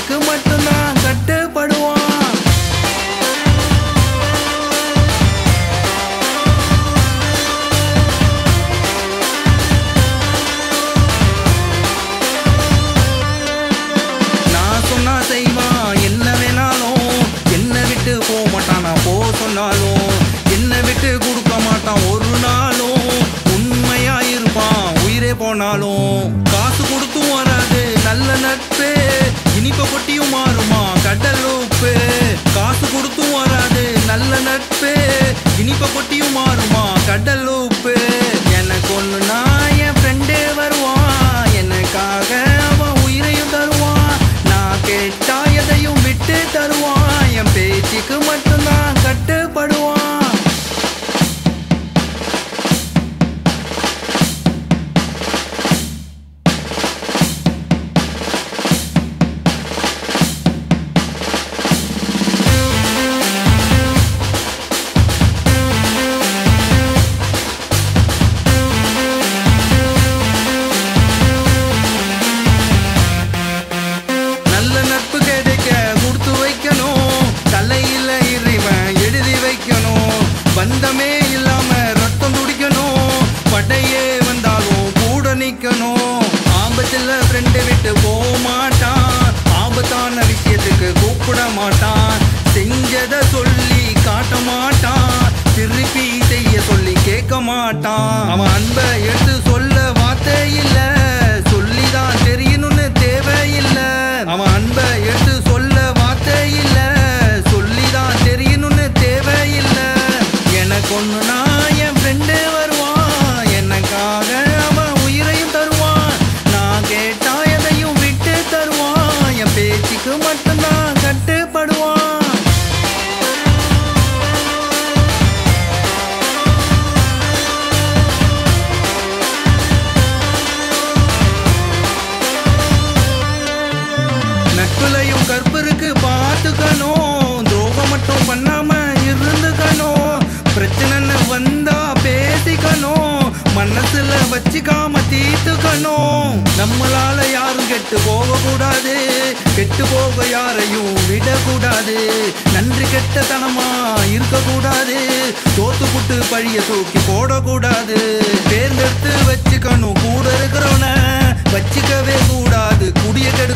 பேச்சுக்கு மட்டும்தான் கட்டுப்படுவான் நான் சொன்னா செய்வான் என்ன வேணாலும் என்ன விட்டு போக மாட்டான் நான் போ சொன்னாலும் என்ன விட்டு கொடுக்க மாட்டான் ஒரு நாளும் உண்மையா இருப்பான் உயிரே போனாலும் காசு கொடுத்தும் வராது நல்ல நட்பு இனிப்ப கொட்டியும் மாறுமா கடல் உப்பு காசு கொடுத்தும் வராது நல்ல நட்பு இனிப்ப கொட்டியும் மாறுமா கடல் உப்பு எனக்கு ஒண்ணுனா என் ஃப்ரெண்டு வருவான் எனக்காக அவன் உயிரையும் தருவான் நான் கேட்டா எதையும் விட்டு தருவான் என் பேச்சுக்கு மட்டும்தான் கட்டுப்படுவான் நல்ல நட்பு கிடைக்க கொடுத்து வைக்கணும் தலையில இறைவன் எழுதி வைக்கணும் பந்தமே இல்லாம ரத்தம் துடிக்கணும் படையே வந்தாலும் கூட நிக்கணும் ஆபத்துல ஃப்ரெண்டு விட்டு போக மாட்டான் ஆபத்தான விஷயத்துக்கு கூப்பிட மாட்டான் செஞ்சத சொல்லி காட்ட மாட்டான் திருப்பி செய்ய சொல்லி கேட்க மாட்டான் அவன் அன்பை எடுத்து சொல்ல வார்த்தை இல்ல சொல்லிதான் தெரியணும்னு தேவையில்ல அவன் அன்பை எடுத்து சொல்ல வார்த்தை இல்ல சொல்லிதான் தெரியணும்னு தேவையில்ல எனக்கு ஒண்ணுனா என் ஃப்ரெண்டு வருவான் எனக்காக அவன் உயிரையும் தருவான் நான் கேட்டா எதையும் விட்டு தருவான் என் பேச்சுக்கு மட்டும்தான் கட்டுப்படுவான் நட்புலையும் கற்பருக்கு பார்த்துக்கணும் துரோகம் மட்டும் பண்ணாம இருந்துக்கணும் பிரச்சனைன்னு வந்தா பேசிக்கணும் மனசுல வச்சுக்காம தீர்த்துக்கணும் நம்மளால யாரும் கெட்டு போக கூடாது கெட்டு போக யாரையும் விடக்கூடாது நன்றி கெட்டத்தனமா இருக்கக்கூடாது தோத்து புட்டு பழிய தூக்கி போடக்கூடாது தேர்ந்தெடுத்து வச்சுக்கணும் கூட இருக்கிறவன வச்சுக்கவே கூடாது குடிய கெடு